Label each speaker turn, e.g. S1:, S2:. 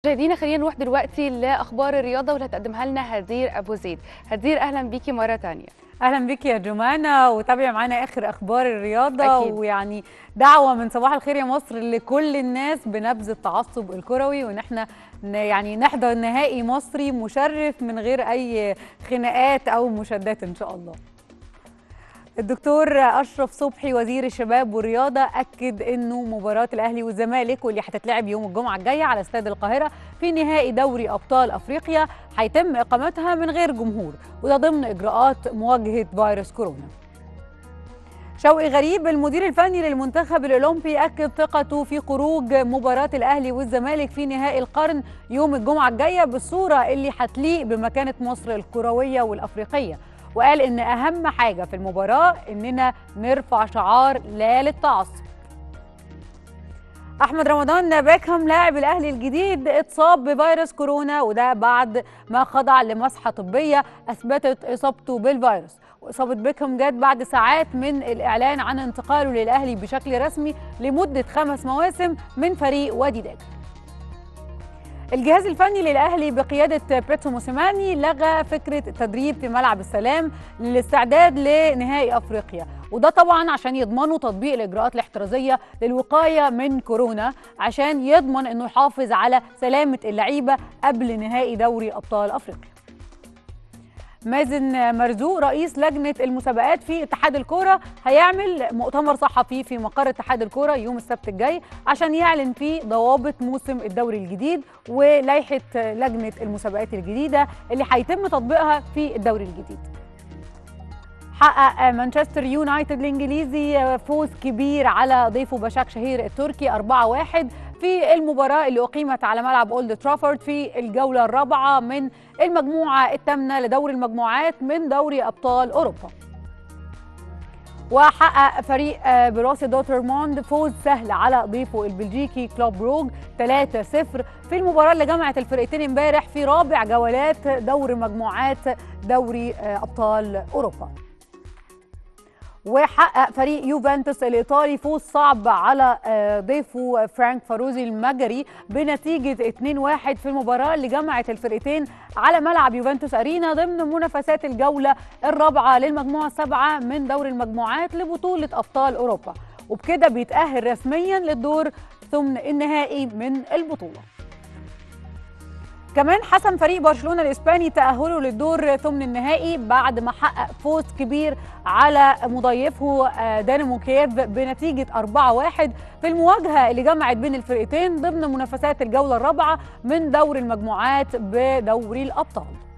S1: مشاهدينا خلينا نروح دلوقتي لاخبار الرياضه واللي هتقدمها لنا هدير ابو زيد هدير اهلا بيكي مره تانية
S2: اهلا بيكي يا جمانه وتابعي معانا اخر اخبار الرياضه
S1: أكيد.
S2: ويعني دعوه من صباح الخير يا مصر لكل الناس بنبذ التعصب الكروي وان احنا ن- يعني نحضر نهائي مصري مشرف من غير اي خناقات او مشادات ان شاء الله الدكتور اشرف صبحي وزير الشباب والرياضه اكد انه مباراه الاهلي والزمالك واللي هتتلعب يوم الجمعه الجايه على استاد القاهره في نهائي دوري ابطال افريقيا هيتم اقامتها من غير جمهور وده ضمن اجراءات مواجهه فيروس كورونا شوقي غريب المدير الفني للمنتخب الاولمبي اكد ثقته في خروج مباراه الاهلي والزمالك في نهائي القرن يوم الجمعه الجايه بالصوره اللي هتليق بمكانه مصر الكرويه والافريقيه وقال ان اهم حاجه في المباراه اننا نرفع شعار لا للتعصب احمد رمضان بيكهام لاعب الاهلي الجديد اتصاب بفيروس كورونا وده بعد ما خضع لمسحه طبيه اثبتت اصابته بالفيروس واصابه بيكهام جت بعد ساعات من الاعلان عن انتقاله للاهلي بشكل رسمي لمده خمس مواسم من فريق وادي دجله الجهاز الفني للاهلي بقياده بيتسو موسيماني لغى فكره التدريب في ملعب السلام للاستعداد لنهائي افريقيا وده طبعا عشان يضمنوا تطبيق الاجراءات الاحترازيه للوقايه من كورونا عشان يضمن انه يحافظ على سلامه اللعيبه قبل نهائي دوري ابطال افريقيا مازن مرزوق رئيس لجنه المسابقات في اتحاد الكوره هيعمل مؤتمر صحفي في مقر اتحاد الكوره يوم السبت الجاي عشان يعلن فيه ضوابط موسم الدوري الجديد ولائحه لجنه المسابقات الجديده اللي هيتم تطبيقها في الدوري الجديد حقق مانشستر يونايتد الانجليزي فوز كبير على ضيفه بشاك شهير التركي 4-1 في المباراة اللي أقيمت على ملعب أولد ترافورد في الجولة الرابعة من المجموعة الثامنة لدوري المجموعات من دوري أبطال أوروبا وحقق فريق آه، بروسيا دورتموند فوز سهل على ضيفه البلجيكي كلوب بروج 3-0 في المباراة اللي جمعت الفرقتين امبارح في رابع جولات دور مجموعات دوري آه، أبطال أوروبا وحقق فريق يوفنتوس الايطالي فوز صعب على آه، ضيفه فرانك فاروزي المجري بنتيجه 2-1 في المباراه اللي جمعت الفرقتين على ملعب يوفنتوس ارينا ضمن منافسات الجوله الرابعه للمجموعه السابعه من دور المجموعات لبطوله ابطال اوروبا وبكده بيتاهل رسميا للدور ثمن النهائي من البطوله كمان حسم فريق برشلونه الاسباني تاهله للدور ثمن النهائي بعد ما حقق فوز كبير على مضيفه آه، دينامو كييف بنتيجه 4-1 في المواجهه اللي جمعت بين الفرقتين ضمن منافسات الجوله الرابعه من دور المجموعات بدوري الابطال